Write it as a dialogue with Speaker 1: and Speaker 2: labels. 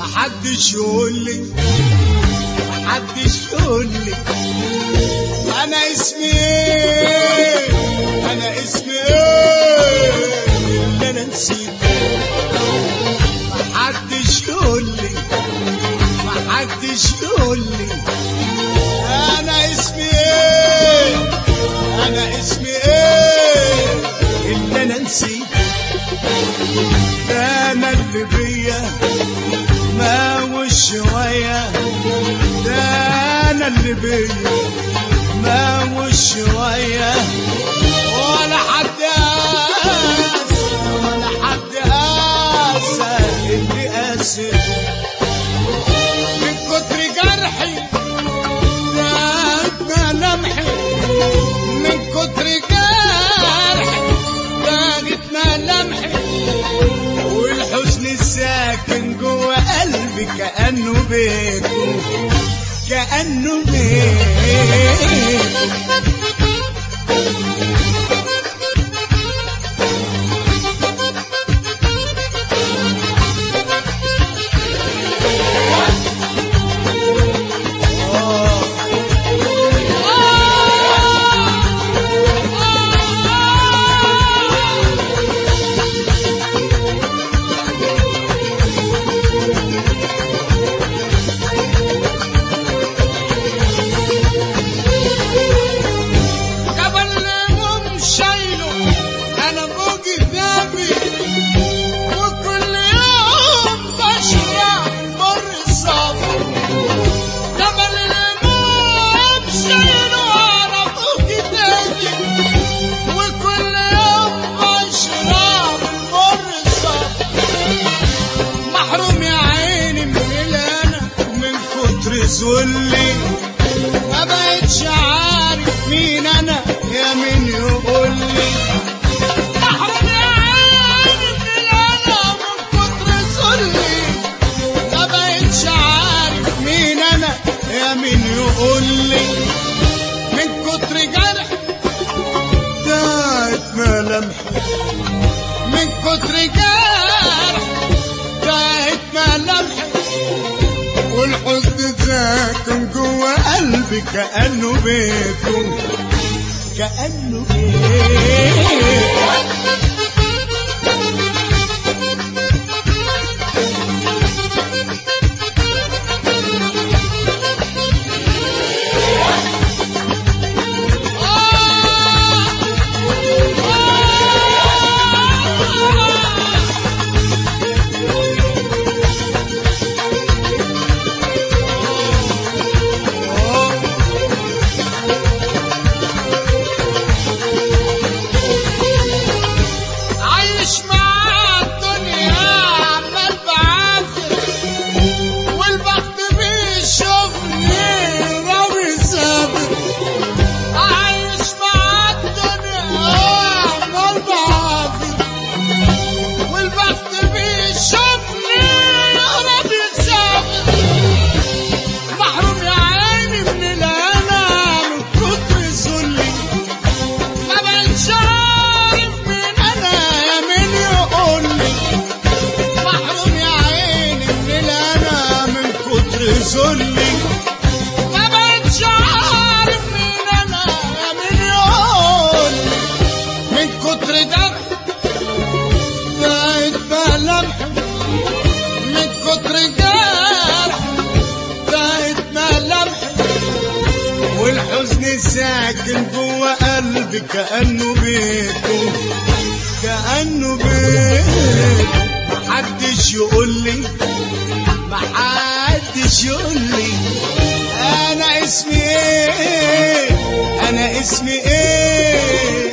Speaker 1: محدش يقول لي محدش يقول لي انا اسمي ايه انا اسمي ايه اللي انا نسيته محدش يقول لي محدش يقول لي انا اسمي ايه انا اسمي ايه اللي انا نسيته ده انا اللي بيا ما وش شوية ده انا اللي بيا ما وش شوية ولا حد قاسى ولا حد قاسى اللي قاسي من كتر جرحي ده ملامحي من كتر جرحي باغت ملامحي والحزن الساكن جوه قلبي كأنه بيته كأنه بيته جبل اليوم شايله انا فوق ثابي وكل يوم بشرب مر الصبر جبل اليوم شايله انا فوق ثابي وكل يوم بشرب مر الصبر محروم يا عيني من الانا من كتر ذلي ما بقتش عارف مين انا يا مين يقول لي محروم يا عيني من انا من كتر ذلي ما بقتش عارف مين انا يا مين يقول لي من كتر جرح داعت ملامحي من كتر جرح داعت ملامحي والحزن ساكن جوه قلبي كأنه بيته كأنه بيته عايش مع الدنيا عمال بعافر والبخت بيشوفني راوي سابر عايش مع الدنيا عمال بعافر والبخت بيشوفني راوي سابر محروم يا عيني من الهنا من كتر ذلي ما بقتش عارف مين انا يا مين يقول لي محروم يا عيني من الانا من كتر ذلي ما بقتش عارف مين انا يا مين يقول لي من كتر جرح بقيت ملامحي من كتر جرح بقيت ملامحي والحزن ساكن جوه قلبي كأنه بيته كأنه بيته محدش يقول لي محدش يقول لي انا اسمي ايه انا اسمي ايه